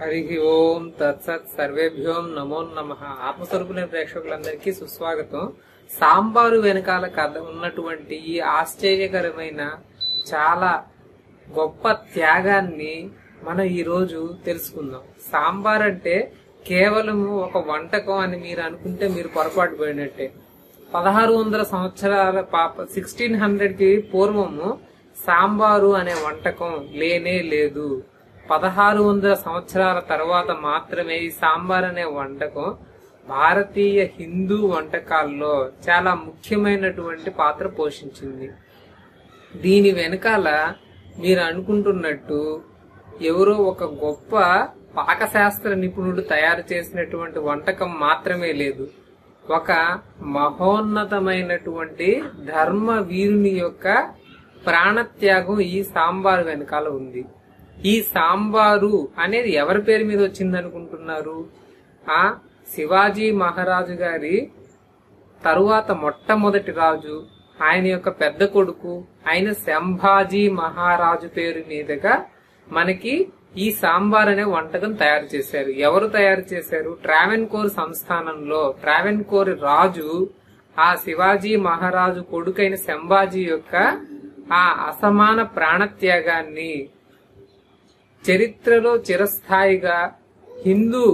హరి ఓం తత్సత్ సర్వేభ్యోం నమో నమ ఆత్మస్వరూపులైన ప్రేక్షకులందరికీ సుస్వాగతం సాంబారు వెనకాల కథ ఉన్నటువంటి ఈ ఆశ్చర్యకరమైన చాలా గొప్ప త్యాగాన్ని మనం ఈ రోజు తెలుసుకుందాం సాంబార్ అంటే కేవలము ఒక వంటకం అని మీరు అనుకుంటే మీరు పొరపాటు పోయినట్టే పదహారు వందల సంవత్సరాల పాప సిక్స్టీన్ హండ్రెడ్ కి పూర్వము సాంబారు అనే వంటకం లేనే లేదు పదహారు వందల సంవత్సరాల తర్వాత మాత్రమే ఈ సాంబార్ అనే వంటకం భారతీయ హిందూ వంటకాల్లో చాలా ముఖ్యమైనటువంటి పాత్ర పోషించింది దీని వెనకాల మీరు అనుకుంటున్నట్టు ఎవరో ఒక గొప్ప పాకశాస్త్ర నిపుణుడు తయారు చేసినటువంటి వంటకం మాత్రమే లేదు ఒక మహోన్నతమైనటువంటి ధర్మ వీరుని యొక్క ప్రాణత్యాగం ఈ సాంబారు వెనకాల ఉంది ఈ సాంబారు అనేది ఎవరి పేరు మీద వచ్చింది అనుకుంటున్నారు ఆ శివాజీ మహారాజు గారి తరువాత మొట్టమొదటి రాజు ఆయన యొక్క పెద్ద కొడుకు ఆయన శంభాజీ మహారాజు పేరు మీదుగా మనకి ఈ సాంబార్ అనే వంటకం తయారు చేశారు ఎవరు తయారు చేశారు ట్రావెన్కోర్ సంస్థానంలో ట్రావెన్కోర్ రాజు ఆ శివాజీ మహారాజు కొడుకైన శంభాజీ యొక్క ఆ అసమాన ప్రాణత్యాగాన్ని చరిత్రలో చిరస్థాయిగా హిందూ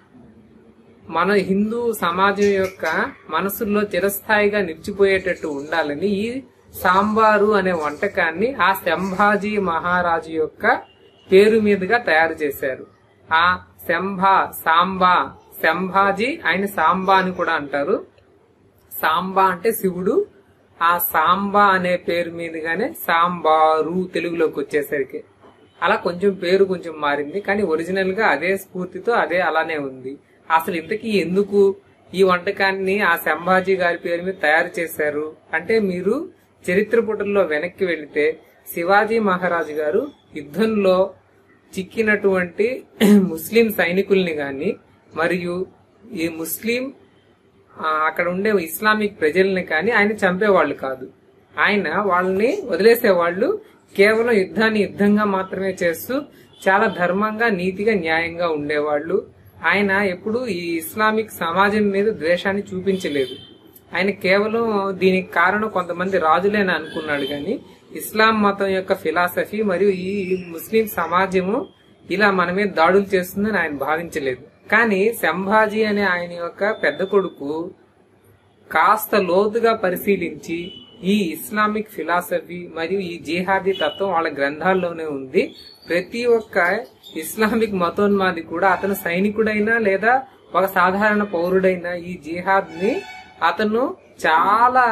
మన హిందూ సమాజం యొక్క మనసుల్లో చిరస్థాయిగా నిలిచిపోయేటట్టు ఉండాలని ఈ సాంబారు అనే వంటకాన్ని ఆ శంభాజీ మహారాజు యొక్క పేరు మీదుగా తయారు చేశారు ఆ శంభా సాంబా శంభాజీ ఆయన సాంబా అని కూడా అంటారు సాంబా అంటే శివుడు ఆ సాంబా అనే పేరు మీదుగానే సాంబారు తెలుగులోకి వచ్చేసరికి అలా కొంచెం పేరు కొంచెం మారింది కానీ ఒరిజినల్ గా అదే స్ఫూర్తితో అదే అలానే ఉంది అసలు ఇంతకీ ఎందుకు ఈ వంటకాన్ని ఆ సంభాజీ గారి పేరు మీద తయారు చేశారు అంటే మీరు చరిత్ర పుటల్లో వెనక్కి వెళితే శివాజీ మహారాజు గారు యుద్ధంలో చిక్కినటువంటి ముస్లిం సైనికుల్ని గాని మరియు ఈ ముస్లిం ఆ, అక్కడ ఉండే ఇస్లామిక్ ప్రజల్ని కానీ ఆయన చంపేవాళ్ళు కాదు ఆయన వాళ్ళని వదిలేసేవాళ్ళు కేవలం యుద్ధాన్ని యుద్ధంగా మాత్రమే చేస్తూ చాలా ధర్మంగా నీతిగా న్యాయంగా ఉండేవాళ్ళు ఆయన ఎప్పుడు ఈ ఇస్లామిక్ సమాజం మీద ద్వేషాన్ని చూపించలేదు ఆయన కేవలం దీనికి కారణం కొంతమంది రాజులేని అనుకున్నాడు కానీ ఇస్లాం మతం యొక్క ఫిలాసఫీ మరియు ఈ ముస్లిం సమాజము ఇలా మన మీద దాడులు చేస్తుందని ఆయన భావించలేదు కానీ సంభాజీ అనే ఆయన యొక్క పెద్ద కొడుకు కాస్త లోతుగా పరిశీలించి ఈ ఇస్లామిక్ ఫిలాసఫీ మరియు ఈ జిహాదీ తత్వం వాళ్ళ గ్రంథాల్లోనే ఉంది ప్రతి ఒక్క ఇస్లామిక్ మతోన్మాది కూడా అతను సైనికుడైనా లేదా ఒక సాధారణ పౌరుడైనా ఈ జిహాద్ ని అతను చాలా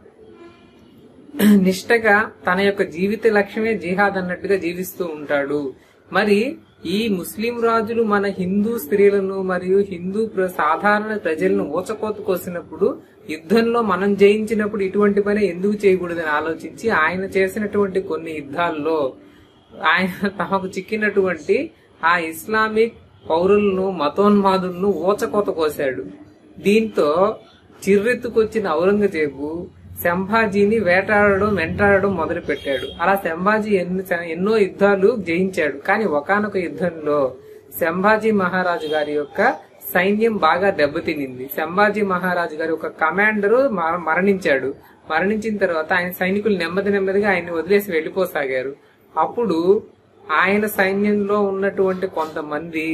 నిష్టగా తన యొక్క జీవిత లక్ష్యమే జిహాద్ అన్నట్టుగా జీవిస్తూ ఉంటాడు మరి ఈ ముస్లిం రాజులు మన హిందూ స్త్రీలను మరియు హిందూ ప్ర- సాధారణ ప్రజలను ఊచకోత కోసినప్పుడు యుద్ధంలో మనం జయించినప్పుడు ఇటువంటి పని ఎందుకు చేయకూడదని ఆలోచించి ఆయన చేసినటువంటి కొన్ని యుద్ధాల్లో ఆయన తమకు చిక్కినటువంటి ఆ ఇస్లామిక్ పౌరులను మతోన్మాదులను ఊచకోత కోశాడు దీంతో చిర్రెత్తుకొచ్చిన ఔరంగజేబు సంభాజీని వేటాడడం వెంటాడడం మొదలు పెట్టాడు అలా సంభాజీ ఎన్ని ఎన్నో యుద్ధాలు జయించాడు కానీ ఒకానొక యుద్ధంలో సంభాజీ మహారాజు గారి యొక్క సైన్యం బాగా దెబ్బతినింది సంభాజీ మహారాజు గారి ఒక కమాండరు మర- మరణించాడు మరణించిన తర్వాత ఆయన సైనికులు నెమ్మది నెమ్మదిగా ఆయన్ని వదిలేసి వెళ్లిపోసాగారు అప్పుడు ఆయన సైన్యంలో ఉన్నటువంటి కొంతమంది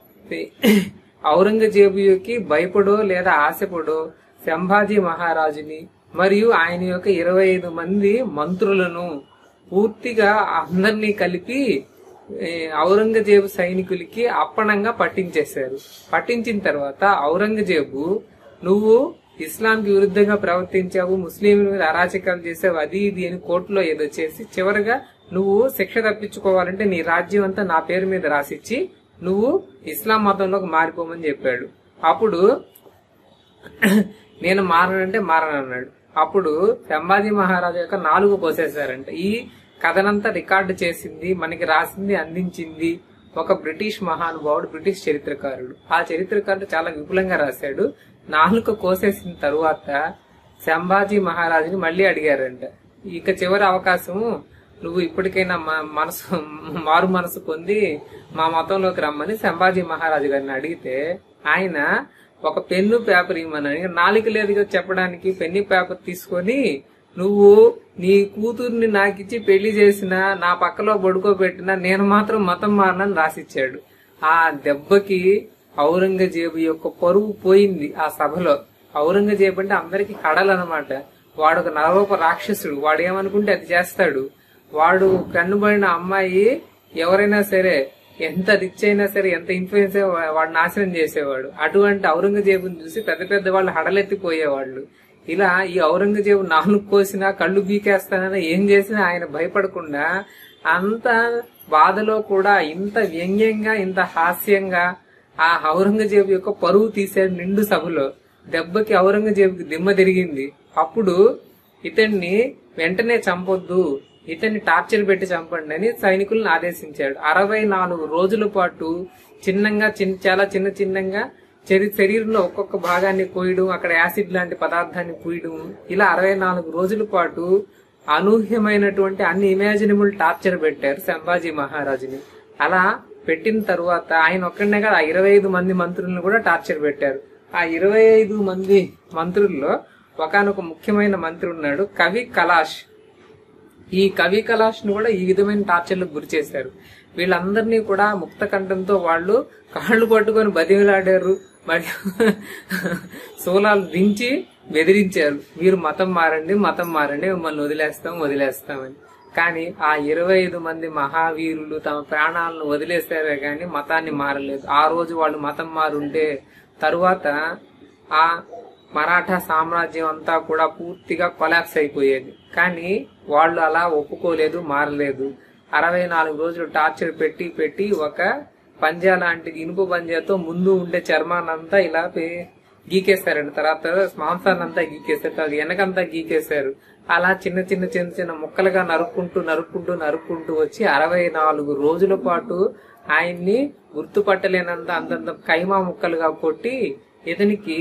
ఔరంగజేబుకి భయపడో లేదా ఆశపడో సంభాజీ మహారాజుని మరియు ఆయన యొక్క ఇరవై ఐదు మంది మంత్రులను పూర్తిగా అందరినీ కలిపి ఏ, ఔరంగజేబు సైనికులకి అప్పనంగా పట్టించేశారు పట్టించిన తర్వాత ఔరంగజేబు నువ్వు ఇస్లాంకి విరుద్ధంగా ప్రవర్తించావు ముస్లింల మీద అరాచకాలు చేసావు అది ఇది అని కోర్టులో ఏదో చేసి చివరగా నువ్వు శిక్ష తప్పించుకోవాలంటే నీ రాజ్యం అంతా నా పేరు మీద రాసిచ్చి నువ్వు ఇస్లాం మతంలోకి మారిపోమని చెప్పాడు అప్పుడు నేను మారనంటే మారనన్నాడు అప్పుడు సంభాజీ మహారాజు యొక్క నాలుగు కోసేశారంట ఈ కథనంతా రికార్డు చేసింది మనకి రాసింది అందించింది ఒక బ్రిటిష్ మహానుభావుడు బ్రిటిష్ చరిత్రకారుడు ఆ చరిత్రకారుడు చాలా విపులంగా రాశాడు నాలుక కోసేసిన తరువాత సంభాజీ మహారాజుని మళ్ళీ అడిగారంట ఇక చివరి అవకాశము నువ్వు ఇప్పటికైనా మ- మనసు మారు మనసు పొంది మా మతంలోకి రమ్మని సంభాజీ మహారాజు గారిని అడిగితే ఆయన ఒక పెన్ను పేపర్ ఇవ్వమని నాలుగు లేదుగా చెప్పడానికి పెన్ను పేపర్ తీసుకొని నువ్వు నీ కూతుర్ని నాకిచ్చి పెళ్లి చేసిన నా పక్కలో పడుకోబెట్టినా నేను మాత్రం మతం మారనని రాసిచ్చాడు ఆ దెబ్బకి ఔరంగజేబు యొక్క పరువు పోయింది ఆ సభలో ఔరంగజేబు అంటే అందరికి కడలనమాట వాడు ఒక నరరూప రాక్షసుడు వాడు ఏమనుకుంటే అది చేస్తాడు వాడు కన్నుబడిన అమ్మాయి ఎవరైనా సరే ఎంత రిచ్ అయినా సరే ఎంత ఇన్ఫ్లుయెన్స్ వాడు నాశనం చేసేవాడు అటువంటి ఔరంగజేబుని చూసి పెద్ద పెద్ద వాళ్ళు హడలెత్తిపోయేవాళ్ళు ఇలా ఈ ఔరంగజేబు నాలుగు కోసినా కళ్ళు బీకేస్తానని ఏం చేసినా ఆయన భయపడకుండా అంత బాధలో కూడా ఇంత వ్యంగ్యంగా ఇంత హాస్యంగా ఆ ఔరంగజేబు యొక్క పరువు తీసాడు నిండు సభలో దెబ్బకి ఔరంగజేబుకి దిమ్మ తిరిగింది అప్పుడు ఇతన్ని వెంటనే చంపొద్దు ఇతన్ని టార్చర్ పెట్టి చంపండి అని సైనికులను ఆదేశించాడు అరవై నాలుగు రోజుల పాటు చిన్నంగా చిన్న చాలా చిన్న చిన్నంగా శరీ శరీరంలో ఒక్కొక్క భాగాన్ని కోయడం అక్కడ యాసిడ్ లాంటి పదార్థాన్ని పూయడం ఇలా అరవై నాలుగు రోజుల పాటు అనూహ్యమైనటువంటి అన్ని ఇమాజినబుల్ టార్చర్ పెట్టారు సంభాజీ మహారాజుని అలా పెట్టిన తరువాత ఆయన ఒక్కడనే కాదు ఆ ఇరవై ఐదు మంది మంత్రులను కూడా టార్చర్ పెట్టారు ఆ ఇరవై ఐదు మంది మంత్రుల్లో ఒకనొక ముఖ్యమైన మంత్రి ఉన్నాడు కవి కలాష్ ఈ కవి కలాష్ ను కూడా ఈ విధమైన టార్చర్లకు గురి చేశారు వీళ్ళందరినీ కూడా ముక్త కంఠంతో వాళ్ళు కాళ్ళు పట్టుకొని బతిమిలాడారు మరియు శూలాలు దించి బెదిరించారు మీరు మతం మారండి మతం మారండి మిమ్మల్ని వదిలేస్తాం వదిలేస్తామని కానీ ఆ ఇరవై ఐదు మంది మహావీరులు తమ ప్రాణాలను వదిలేశారే గాని మతాన్ని మారలేదు ఆ రోజు వాళ్ళు మతం మారుంటే తరువాత ఆ మరాఠా సామ్రాజ్యం అంతా కూడా పూర్తిగా కొలాప్స్ అయిపోయేది కానీ వాళ్ళు అలా ఒప్పుకోలేదు మారలేదు అరవై నాలుగు రోజులు టార్చర్ పెట్టి పెట్టి ఒక పంజా లాంటిది ఇనుప పంజాతో ముందు ఉండే చర్మాన్నంతా ఇలా పే- గీకేశారండి తర్వాత మాంసాన్ని అంతా గీకేశారు తర్వాత వెనకంతా గీకేశారు అలా చిన్న చిన్న చిన్న చిన్న ముక్కలుగా నరుక్కుంటూ నరుక్కుంటూ నరుక్కుంటూ వచ్చి అరవై నాలుగు రోజుల పాటు ఆయన్ని గుర్తుపట్టలేనంత అంతంత కైమా ముక్కలుగా కొట్టి ఇతనికి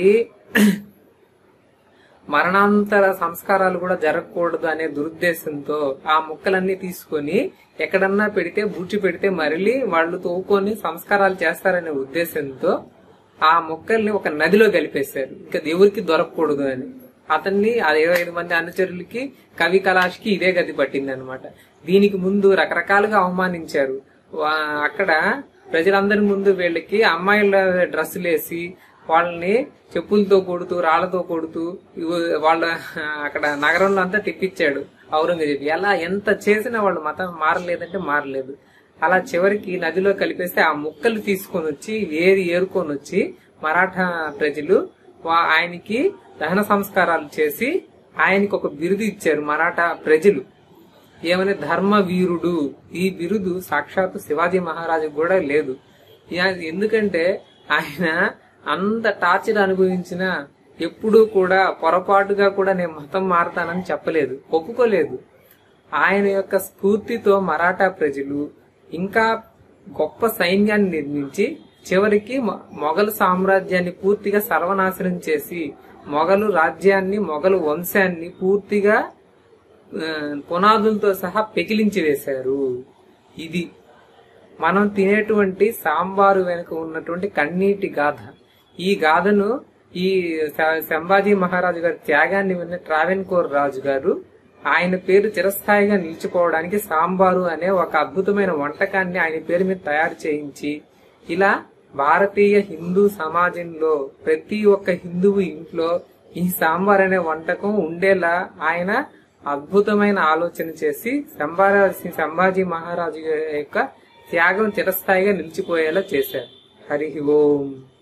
మరణాంతర సంస్కారాలు కూడా జరగకూడదు అనే దురుద్దేశంతో ఆ ముక్కలన్నీ తీసుకొని ఎక్కడన్నా పెడితే బూచి పెడితే మరలి వాళ్ళు తోకొని సంస్కారాలు చేస్తారనే ఉద్దేశంతో ఆ మొక్కల్ని ఒక నదిలో కలిపేశారు ఇంకా దేవుడికి దొరకకూడదు అని అతన్ని ఆ ఇరవై ఐదు మంది అనుచరులకి కవి కలాష్కి ఇదే గతి పట్టింది అనమాట దీనికి ముందు రకరకాలుగా అవమానించారు వా- అక్కడ ప్రజలందరి ముందు వీళ్ళకి అమ్మాయిల డ్రెస్సులు వేసి వాళ్ళని చెప్పులతో కొడుతూ రాళ్లతో కొడుతూ ఇవి- వాళ్ళ అక్కడ నగరంలో అంతా తిప్పించాడు ఔరంగజేబు ఎలా ఎంత చేసినా వాళ్ళు మతం మారలేదంటే మారలేదు అలా చివరికి నదిలో కలిపేస్తే ఆ ముక్కలు తీసుకొని వచ్చి ఏరి ఏరుకొని వచ్చి మరాఠా ప్రజలు వా- ఆయనకి దహన సంస్కారాలు చేసి ఆయనకి ఒక బిరుదు ఇచ్చారు మరాఠా ప్రజలు ఏమని ధర్మ వీరుడు ఈ బిరుదు సాక్షాత్తు శివాజీ మహారాజు కూడా లేదు యా- ఎందుకంటే ఆయన అంత టార్చర్ అనుభవించిన ఎప్పుడూ కూడా పొరపాటుగా కూడా నేను మతం మారతానని చెప్పలేదు ఒప్పుకోలేదు ఆయన యొక్క స్ఫూర్తితో మరాఠా ప్రజలు ఇంకా గొప్ప సైన్యాన్ని నిర్మించి చివరికి మొ- మొఘలు సామ్రాజ్యాన్ని పూర్తిగా సర్వనాశనం చేసి మొఘలు రాజ్యాన్ని మొఘలు వంశాన్ని పూర్తిగా ఆ, పునాదులతో సహా పెకిలించి వేశారు ఇది మనం తినేటువంటి సాంబారు వెనుక ఉన్నటువంటి కన్నీటి గాథ ఈ గాథను ఈ స- సంభాజీ మహారాజు గారి త్యాగాన్ని విన్న ట్రావెన్కోర్ రాజు గారు ఆయన పేరు చిరస్థాయిగా నిలిచిపోవడానికి సాంబారు అనే ఒక అద్భుతమైన వంటకాన్ని ఆయన పేరు మీద తయారు చేయించి ఇలా భారతీయ హిందూ సమాజంలో ప్రతి ఒక్క హిందువు ఇంట్లో ఈ సాంబార్ అనే వంటకం ఉండేలా ఆయన అద్భుతమైన ఆలోచన చేసి సంభారాజీ సంభాజీ మహారాజు యొక్క త్యాగం చిరస్థాయిగా నిలిచిపోయేలా చేశారు హరి ఓం